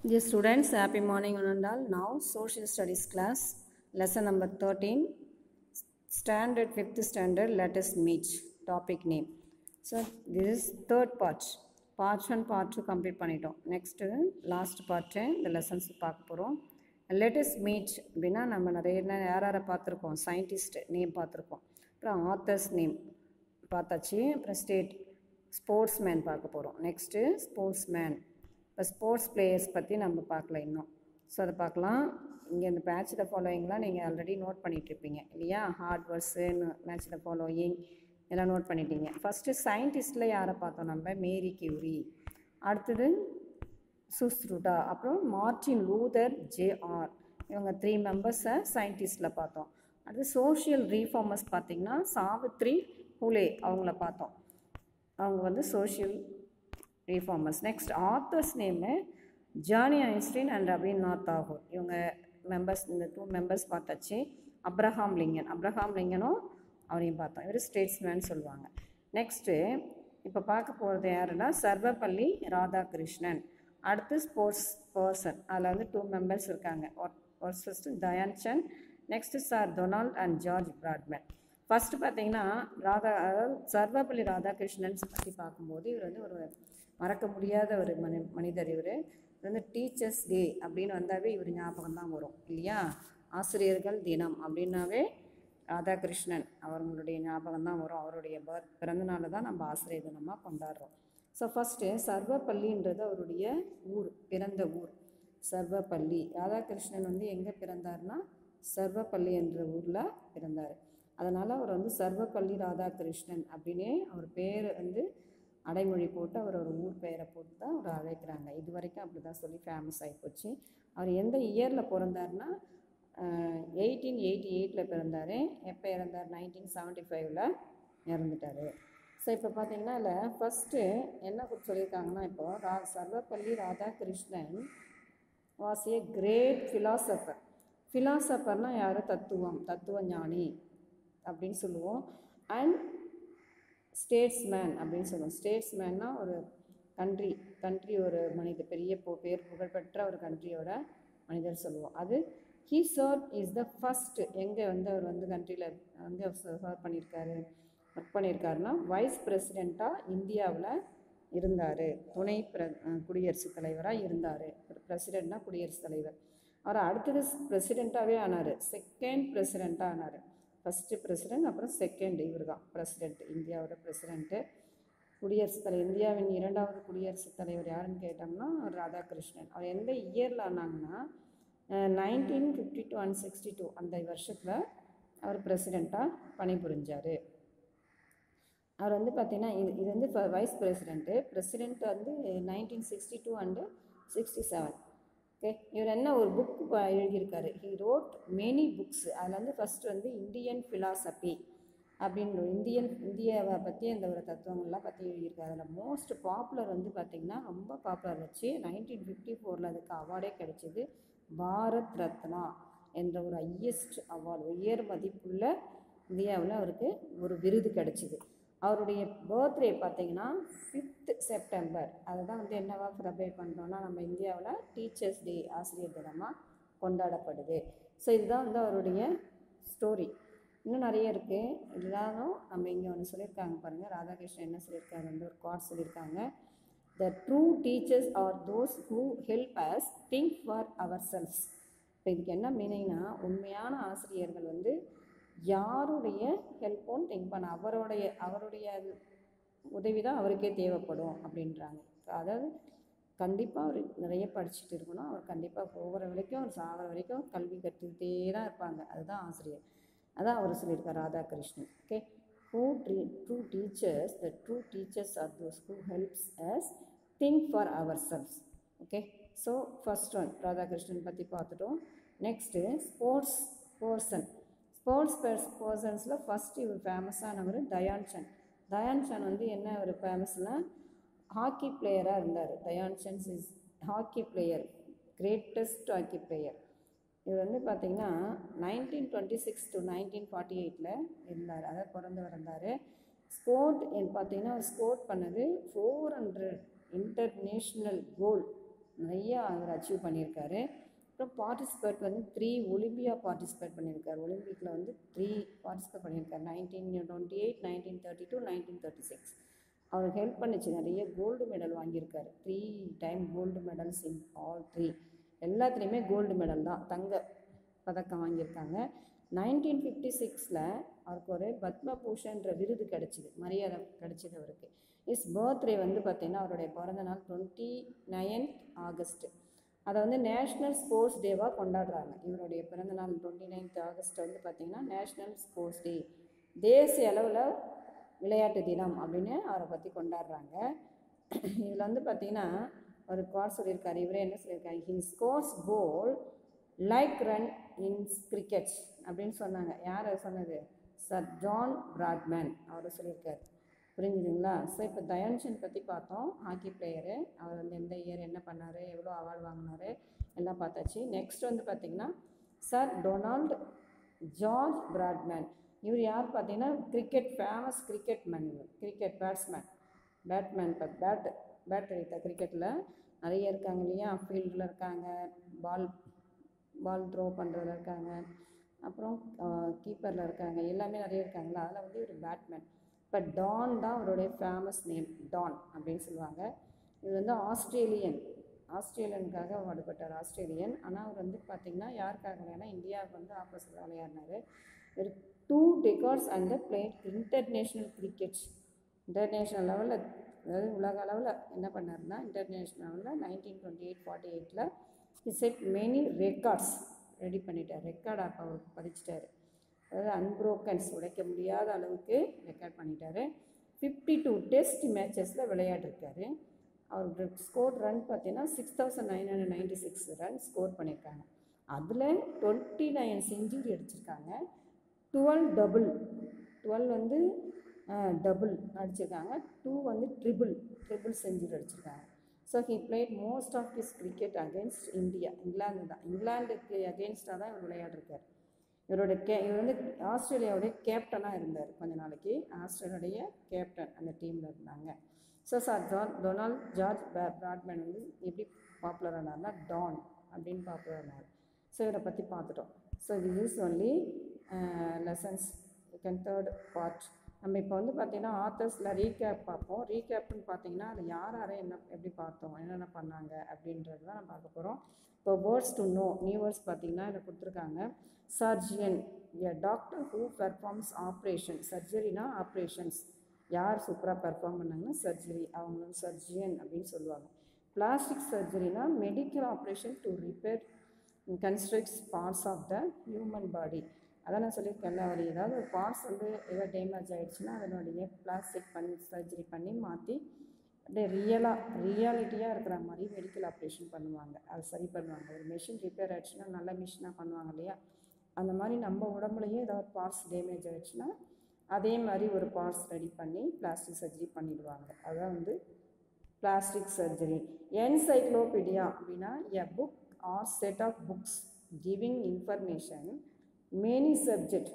Dear students, happy morning one and all. Now, social studies class, lesson number 13, standard 5th standard, let us meet, topic name. So, this is third part. Part 1, part 2 complete பண்ணிட்டோம் next last part இந்த lessons பார்க்க போகிறோம் latest meet அப்படின்னா நம்ம நிறைய நே- யார் யாரை பார்த்துருக்கோம் சயின்டிஸ்ட் நேம் பார்த்துருக்கோம் அப்புறம் ஆத்தர்ஸ் நேம் பார்த்தாச்சு அப்புறம் ஸ்டேட் ஸ்போர்ட்ஸ் மேன் பார்க்க போகிறோம் நெக்ஸ்ட்டு ஸ்போர்ட்ஸ் மேன் இப்போ ஸ்போர்ட்ஸ் பிளேயர்ஸ் பற்றி நம்ம பார்க்கல இன்னும் ஸோ அதை பார்க்கலாம் இங்கே இந்த மேட்ச் த ஃபாலோயிங்லாம் நீங்கள் ஆல்ரெடி நோட் பண்ணிகிட்ருப்பீங்க இல்லையா ஹார்ட் வர்ஸுன்னு மேட்ச் த ஃபாலோயிங் எல்லாம் நோட் பண்ணிட்டீங்க ஃபஸ்ட்டு சயின்டிஸ்ட்டில் யாரை பார்த்தோம் நம்ம மேரி கியூரி அடுத்தது சுஸ்ருடா அப்புறம் மார்டின் லூதர் ஜேஆர் இவங்க த்ரீ மெம்பர்ஸை சயின்டிஸ்டில் பார்த்தோம் அது சோஷியல் ரீஃபார்மர்ஸ் பார்த்திங்கன்னா சாவித்ரி ஹுலே அவங்கள பார்த்தோம் அவங்க வந்து social reformers next authors name Jane Einstein and Rabindranath Tagore இவங்க மெம்பர்ஸ் இந்த டூ மெம்பர்ஸ் பார்த்தாச்சு அப்ரஹாம் லிங்கன் அப்ரஹாம் லிங்கனும் அவரையும் பார்த்தோம் இவர் ஸ்டேட்ஸ்மேன் சொல்லுவாங்க நெக்ஸ்ட்டு இப்போ பார்க்க போகிறது யாருன்னா சர்வப்பள்ளி ராதாகிருஷ்ணன் அடுத்து ஸ்போர்ட்ஸ் பர்சன் அதில் வந்து டூ மெம்பர்ஸ் இருக்காங்க ஒரு first Dhyan Chand next sir Donald and George Bradman first பார்த்தீங்கன்னா ராதா அதாவது சர்வப்பள்ளி ராதாகிருஷ்ணன் பற்றி பார்க்கும்போது இவர் வந்து ஒரு மறக்க முடியாத ஒரு மனி மனிதர் இவர் இது வந்து டீச்சர்ஸ் டே அப்படின்னு வந்தாவே இவர் ஞாபகம் தான் வரும் இல்லையா ஆசிரியர்கள் தினம் அப்படின்னாவே ராதாகிருஷ்ணன் அவர்களுடைய ஞாபகம் தான் வரும் அவருடைய பர்த் பிறந்தநாளை தான் நம்ம ஆசிரியர் தினமாக கொண்டாடுறோம் ஸோ ஃபஸ்ட்டு சர்வப்பள்ளின்றது அவருடைய ஊர் பிறந்த ஊர் சர்வப்பள்ளி ராதாகிருஷ்ணன் வந்து எங்கே பிறந்தார்னா சர்வப்பள்ளி என்ற ஊரில் பிறந்தார் அதனால் அவர் வந்து சர்வப்பள்ளி ராதாகிருஷ்ணன் அப்படின்னே அவர் பேர் வந்து அடைமொழி போட்டு அவர் ஒரு ஊர் பெயரை போட்டு தான் அவர் அழைக்கிறாங்க இது வரைக்கும் அப்படி தான் சொல்லி ஃபேமஸ் ஆகிப்போச்சு அவர் எந்த இயரில் பிறந்தார்னா எயிட்டீன் எயிட்டி எயிட்டில் பிறந்தார் எப்போ இறந்தார் நைன்டீன் செவன்ட்டி ஃபைவ்ல இறந்துட்டார் ஸோ இப்போ பார்த்தீங்கன்னா இல்லை ஃபஸ்ட்டு என்ன கொடுத்து சொல்லியிருக்காங்கன்னா இப்போ ரா Sarvepalli Radhakrishnan was a great philosopher ஃபிலாசபர்னால் யார் தத்துவம் தத்துவ ஞானி அப்படின்னு சொல்லுவோம் அண்ட் ஸ்டேட்ஸ்மேன் அப்படின்னு சொல்லுவோம் ஸ்டேட்ஸ்மேன்னா ஒரு கண்ட்ரி கண்ட்ரி ஒரு மனித பெரிய பு- பேர் புகழ்பெற்ற ஒரு கண்ட்ரியோட மனிதர் சொல்லுவோம் அது he serve is the first எங்கே வந்து அவர் வந்து கண்ட்ரியில் எங்கே சர்வ் பண்ணியிருக்காரு ஒர்க் பண்ணியிருக்காருன்னா வைஸ் பிரசிடெண்ட்டாக இந்தியாவில் இருந்தார் துணை பிர குடியரசுத் தலைவராக இருந்தார் பிரசிடெண்ட்னா குடியரசுத் தலைவர் அவர் அடுத்தது பிரசிடெண்ட்டாகவே ஆனார் செகண்ட் பிரசிடெண்ட்டாக ஆனார் ஃபஸ்ட்டு பிரசிடெண்ட் அப்புறம் செகண்ட் இவர் தான் பிரசிடெண்ட் இந்தியாவோட பிரசிடெண்ட்டு குடியரசுத் தலைவர் இந்தியாவின் இரண்டாவது குடியரசுத் தலைவர் யாருன்னு கேட்டோம்னா அவர் ராதாகிருஷ்ணன் அவர் எந்த இயரில் ஆனாங்கன்னா nineteen fifty two and sixty two அந்த வருஷத்தில் அவர் பிரசிடெண்ட்டாக பணிபுரிஞ்சார் அவர் வந்து பார்த்தீங்கன்னா இது இது வந்து இப்போ வைஸ் பிரசிடெண்ட்டு பிரசிடெண்ட் வந்து nineteen sixty two and sixty seven okay இவர் என்ன ஒரு புக் எழுதியிருக்காரு ஹி ரோட் மெனி புக்ஸ் அதில் வந்து ஃபஸ்ட்டு வந்து இந்தியன் ஃபிலாசபி அப்படின்னு இந்தியன் இந்தியாவை பற்றி அந்த ஒரு தத்துவங்கள்லாம் பற்றி எழுதியிருக்காரு அதில் மோஸ்ட் பாப்புலர் வந்து பார்த்திங்கன்னா ரொம்ப பாப்புலர் வச்சு நைன்டீன் ஃபிஃப்டி ஃபோரில் அதுக்கு அவார்டே கிடைச்சிது பாரத் ரத்னா என்ற ஒரு ஹையஸ்ட் அவார்டு உயர் மதிப்புள்ள இந்தியாவில் அவருக்கு ஒரு விருது கிடைச்சிது அவருடைய பர்த்டே பார்த்தீங்கன்னா ஃபிஃப்த் செப்டம்பர் அதை தான் வந்து என்னவா செலிப்ரேட் பண்ணுறோன்னா நம்ம இந்தியாவில் டீச்சர்ஸ் டே ஆசிரியர் தினமாக கொண்டாடப்படுது ஸோ இதுதான் வந்து அவருடைய ஸ்டோரி இன்னும் நிறைய இருக்குது இருந்தாலும் நம்ம இங்கே ஒன்று சொல்லியிருக்காங்க பாருங்கள் ராதாகிருஷ்ணன் என்ன சொல்லியிருக்காங்க வந்து ஒரு கார்ட் சொல்லியிருக்காங்க the true teachers are those who help us think for ourselves இப்போ இதுக்கு என்ன மீனிங்னா உண்மையான ஆசிரியர்கள் வந்து யாருடைய ஹெல்ப்பும் திங்க் பண்ண அவருடைய அவருடைய உதவி தான் அவருக்கே தேவைப்படும் அப்படின்றாங்க அதாவது கண்டிப்பாக அவர் நிறைய படிச்சுட்டு இருக்கணும் அவர் கண்டிப்பாக போகிற வரைக்கும் அவர் சாகிற வரைக்கும் கல்வி கற்றுக்கிட்டே தான் இருப்பாங்க அதுதான் ஆசிரியர் அதான் அவர் சொல்லியிருக்கார் Radhakrishnan okay who tree true teachers the true teachers are those who helps us think for ourselves okay so first one Radhakrishnan பற்றி பார்த்துட்டோம் நெக்ஸ்ட்டு ஸ்போர்ட்ஸ் பர்சன் ஸ்போர்ட்ஸ் பர்ஸ் பர்சன்ஸில் ஃபஸ்ட்டு இவர் ஃபேமஸானவர் தயான் சந்த் தயான் சந்த் வந்து என்ன ஒரு ஃபேமஸ்னால் ஹாக்கி பிளேயராக இருந்தார் Dhyan Chand is hockey player greatest hockey player இவர் வந்து பார்த்தீங்கன்னா nineteen twenty six to nineteen forty எயிட்டில் இருந்தார் அதாவது பிறந்து வந்தார் ஸ்போர்ட் பார்த்தீங்கன்னா அவர் ஸ்கோர் பண்ணது ஃபோர் ஹண்ட்ரட் இன்டர்நேஷ்னல் கோல் நிறையா அவர் அச்சீவ் பண்ணியிருக்காரு அப்புறம் பார்ட்டிசிபேட் வந்து த்ரீ ஒலிம்பியா பார்ட்டிசிபேட் பண்ணியிருக்காரு ஒலிம்பிக்கில் வந்து த்ரீ பார்ட்டிசிபேட் பண்ணியிருக்காரு nineteen twenty eight nineteen thirty two nineteen thirty six அவருக்கு ஹெல்ப் பண்ணிச்சு நிறைய கோல்டு மெடல் வாங்கியிருக்காரு three time gold medals in all three எல்லாத்துலேயுமே கோல்டு மெடல் தான் தங்க பதக்கம் வாங்கியிருக்காங்க நைன்டீன் ஃபிஃப்டி சிக்ஸில் அவருக்கு ஒரு பத்மபூஷன்ற விருது கிடச்சிது மரியாதை கிடச்சிது அவருக்கு இஸ் பர்த்டே வந்து பார்த்திங்கன்னா அவருடைய பிறந்த நாள் டுவெண்ட்டி நைன்த் ஆகஸ்ட்டு அதை வந்து நேஷ்னல் ஸ்போர்ட்ஸ் டேவாக கொண்டாடுறாங்க இவருடைய பிறந்த நாள் டுவெண்ட்டி நைன்த் ஆகஸ்ட் வந்து பார்த்திங்கன்னா நேஷ்னல் ஸ்போர்ட்ஸ் டே தேசிய அளவில் விளையாட்டு தினம் அப்படின்னு அவரை பற்றி கொண்டாடுறாங்க இதில் வந்து பார்த்திங்கன்னா ஒரு குவார் சொல்லியிருக்காரு இவரே என்ன சொல்லியிருக்காரு he scores goal like run in cricket அப்படின்னு சொன்னாங்க யார் அது சொன்னது சர் ஜான் பிராட்மேன் அவர் சொல்லியிருக்காரு புரிஞ்சுதுங்களா ஸோ இப்போ தயான்சந்த் பற்றி பார்த்தோம் ஹாக்கி பிளேயரு அவர் வந்து எந்த இயர் என்ன பண்ணார் எவ்வளோ அவார்டு வாங்கினாரு எல்லாம் பார்த்தாச்சு நெக்ஸ்ட் வந்து பார்த்திங்கன்னா சார் டொனால்டு ஜார்ஜ் பிராட்மேன் இவர் யார் பார்த்தீங்கன்னா கிரிக்கெட் ஃபேமஸ் கிரிக்கெட் மேன் இவர் கிரிக்கெட் பேட்ஸ்மேன் பேட்மேன் இப்போ பேட் பேட் அடித்த கிரிக்கெட்டில் நிறைய இருக்காங்க இல்லையா ஃபீல்டில் இருக்காங்க பால் பால் த்ரோ பண்ணுறதுல இருக்காங்க அப்புறம் கீப்பரில் இருக்காங்க எல்லாமே நிறைய இருக்காங்களா அதில் வந்து ஒரு பேட்மேன் இப்போ டான் தான் அவருடைய ஃபேமஸ் நேம் டான் அப்படின்னு சொல்லுவாங்க இது வந்து ஆஸ்திரேலியன் ஆஸ்திரேலியனுக்காக பாடுபட்டார் ஆஸ்திரேலியன் ஆனால் அவர் வந்து பார்த்திங்கன்னா யாருக்காக விளையாடினா இந்தியாவுக்கு வந்து ஆப்போசிட் விளையாடினார் ஒரு two decades and played international cricket international லெவலில் அதாவது உலக அளவில் என்ன பண்ணாருன்னா இன்டர்நேஷ்னல் லெவலில் நைன்டீன் டுவெண்ட்டி எயிட் ஃபார்ட்டி எயிட்டில் he set many records ready பண்ணிட்டார் ரெக்கார்ட் அப்போ அவர் பதிச்சிட்டாரு அதாவது அன்ப்ரோக்கன்ஸ் உடைக்க முடியாத அளவுக்கு ரெக்கார்ட் பண்ணிட்டாரு ஃபிஃப்டி டூ டெஸ்ட் மேட்சஸில் விளையாடிருக்காரு அவர் ஸ்கோர் ரன் பார்த்தீங்கன்னா six thousand nine hundred ninety six run score பண்ணியிருக்காங்க அதில் டுவெண்ட்டி நைன் செஞ்சுரி அடிச்சிருக்காங்க டுவெல் டபுள் டுவெல் வந்து டபுள் அடிச்சிருக்காங்க டூ வந்து ட்ரிபிள் ட்ரிபிள் செஞ்சுரி அடிச்சிருக்காங்க so he played most of his cricket against India England தான் இங்கிலாந்துக்கு அகேன்ஸ்டாக தான் இவர் விளையாடிருக்கார் இவரோட கே இவர் வந்து ஆஸ்திரேலியாவுடைய கேப்டனாக இருந்தார் கொஞ்ச நாளைக்கு ஆஸ்திரேலியாவுடைய கேப்டன் அந்த டீமில் இருந்தாங்க so sir John Donald George Bradman வந்து எப்படி பாப்புலர் ஆனார்னா டான் அப்படின்னு பாப்புலர் ஆனார் ஸோ இவரை பற்றி பார்த்துட்டோம் so this is only lessons second third part நம்ம இப்போ வந்து பார்த்திங்கன்னா ஆத்தர்ஸில் ரீகேப் பார்ப்போம் ரீகேப்னு பார்த்தீங்கன்னா அது யார் யாரை என்ன எப்படி பார்த்தோம் என்னென்ன பண்ணாங்க அப்படின்றது தான் நம்ம பார்க்க போகிறோம் இப்போ words to know new words பார்த்தீங்கன்னா இதில் கொடுத்துருக்காங்க surgeon a doctor who performs operation சர்ஜரினா ஆப்ரேஷன்ஸ் யார் சூப்பராக பெர்ஃபார்ம் பண்ணாங்கன்னா சர்ஜரி அவங்க சர்ஜியன் அப்படின்னு சொல்லுவாங்க பிளாஸ்டிக் சர்ஜரினா medical operation to repair constructs parts of the human body அதான் நான் சொல்லியிருக்கேன்ல அவர் ஏதாவது ஒரு பார்ட்ஸ் வந்து ஏதாவது டேமேஜ் ஆகிடுச்சுன்னா அதனுடைய பிளாஸ்டிக் பண்ணி சர்ஜரி பண்ணி மாற்றி அப்படியே ரியலாக ரியாலிட்டியாக இருக்கிற மாதிரி மெடிக்கல் ஆப்ரேஷன் பண்ணுவாங்க அது சரி பண்ணுவாங்க ஒரு மிஷின் ரிப்பேர் ஆகிடுச்சுன்னா நல்ல மிஷினாக பண்ணுவாங்க இல்லையா அந்த மாதிரி நம்ம உடம்புலையும் ஏதாவது பார்ட்ஸ் டேமேஜ் ஆகிடுச்சுன்னா அதே மாதிரி ஒரு பார்ட்ஸ் ரெடி பண்ணி பிளாஸ்டிக் சர்ஜரி பண்ணிடுவாங்க அதான் வந்து பிளாஸ்டிக் சர்ஜரி என்சைக்ளோபீடியா அப்படின்னா a book or set of books giving information many subject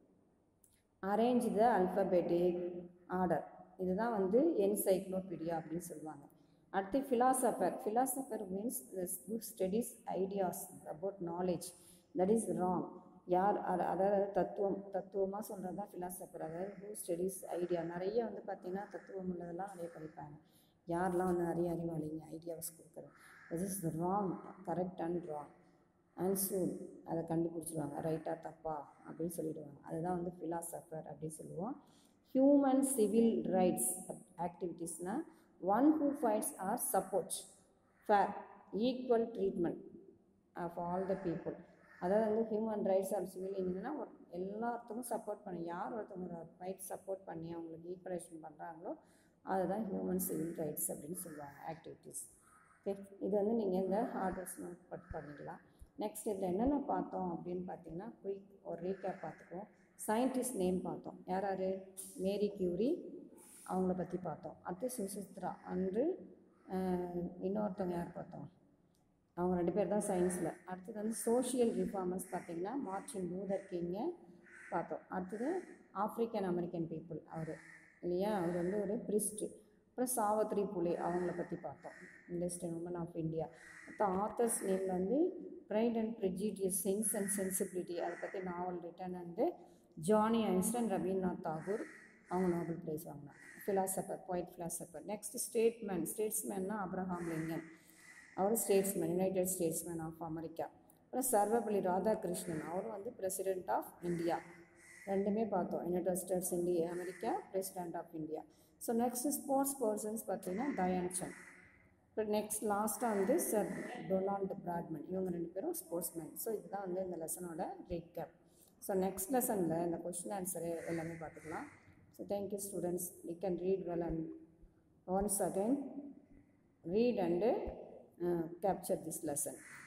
arrange the alphabetic order இதுதான் வந்து என்சைக்ளோபீடியா அப்படின்னு சொல்லுவாங்க அடுத்து philosopher philosopher means who studies ideas about knowledge that is wrong யார் அது அதாவது தத்துவம் தத்துவமாக சொல்கிறது தான் ஃபிலாசபர் அதாவது ஹூ ஸ்டடிஸ் ஐடியா நிறைய வந்து பார்த்திங்கன்னா தத்துவம் உள்ளதெல்லாம் நிறைய படிப்பாங்க யாரெல்லாம் வந்து நிறைய அறிவாளிங்க ஐடியாஸ் கொடுக்குறது this is wrong correct and wrong and soon அதை கண்டுபிடிச்சிடுவாங்க ரைட்டாக தப்பா அப்படின்னு சொல்லிடுவாங்க அதுதான் வந்து ஃபிலாசபர் அப்படின்னு சொல்லுவோம் ஹியூமன் சிவில் ரைட்ஸ் ஆக்டிவிட்டீஸ்னால் one who fights or supports fair equal treatment of all the people அதாவது வந்து ஹியூமன் ரைட்ஸ் ஆர் சிவில் இருந்ததுன்னா எல்லாத்துக்கும் சப்போர்ட் பண்ணி யார் ஒருத்தவங்க ஃபைட் சப்போர்ட் பண்ணி அவங்களுக்கு ஈக்குவலேஷன் பண்ணுறாங்களோ அதுதான் ஹியூமன் சிவில் ரைட்ஸ் அப்படின்னு சொல்லுவாங்க ஆக்டிவிட்டீஸ் ஓகே இது வந்து நீங்கள் இந்த ஹார்ட்வேர்ஸ் நோட் பட் பண்ணிக்கலாம் நெக்ஸ்ட் இதில் என்னென்ன பார்த்தோம் அப்படின்னு பார்த்தீங்கன்னா குயிக் ஒரு ரீகேப் பார்த்துக்குவோம் சயின்டிஸ்ட் நேம் பார்த்தோம் யார் யார் மேரி கியூரி அவங்கள பற்றி பார்த்தோம் அடுத்து சுசித்ரா அன்று இன்னொருத்தவங்க யார் பார்த்தோம் அவங்க ரெண்டு பேர் தான் சயின்ஸில் அடுத்தது வந்து சோஷியல் ரிஃபார்மர்ஸ் பார்த்திங்கன்னா மார்டின் லூதர் கிங்கை பார்த்தோம் அடுத்தது ஆப்ரிக்கன் அமெரிக்கன் பீப்புள் அவர் இல்லையா அவர் வந்து ஒரு பிரிஸ்ட்டு அப்புறம் சாவத்ரி புலே அவங்கள பற்றி பார்த்தோம் இண்டஸ்ட்ரியல் உமன் ஆஃப் இந்தியா மற்ற ஆத்தர்ஸ் நேம் வந்து pride and prejudice sense and sensibility அதை பற்றி நாவல் ரிட்டன் வந்து ஜானி ஐன்ஸ்டன் ரவீந்திரநாத் தாகூர் அவங்க நோபல் ப்ரைஸ் வாங்கினாங்க philosopher quite philosopher next statesman ஸ்டேட்ஸ்மேன்னா அப்ரஹாம் லிங்கன் அவர் statesman united statesman of America அப்புறம் சர்வபள்ளி ராதாகிருஷ்ணன் அவர் வந்து பிரசிடென்ட் ஆஃப் இந்தியா ரெண்டுமே பார்த்தோம் united states India America president of India so next sports persons பார்த்தீங்கன்னா தயான் சந்த் இப்போ நெக்ஸ்ட் லாஸ்ட்டாக வந்து சர் டொனால்டு பிராட்மன் இவங்க ரெண்டு பேரும் ஸ்போர்ட்ஸ்மேன் ஸோ இதுதான் வந்து இந்த லெசனோட ரீகேப் ஸோ நெக்ஸ்ட் லெசனில் இந்த கொஷின் ஆன்சரு எல்லாமே பார்த்துக்கலாம் so thank you students you can read well and once again read and uh, capture this lesson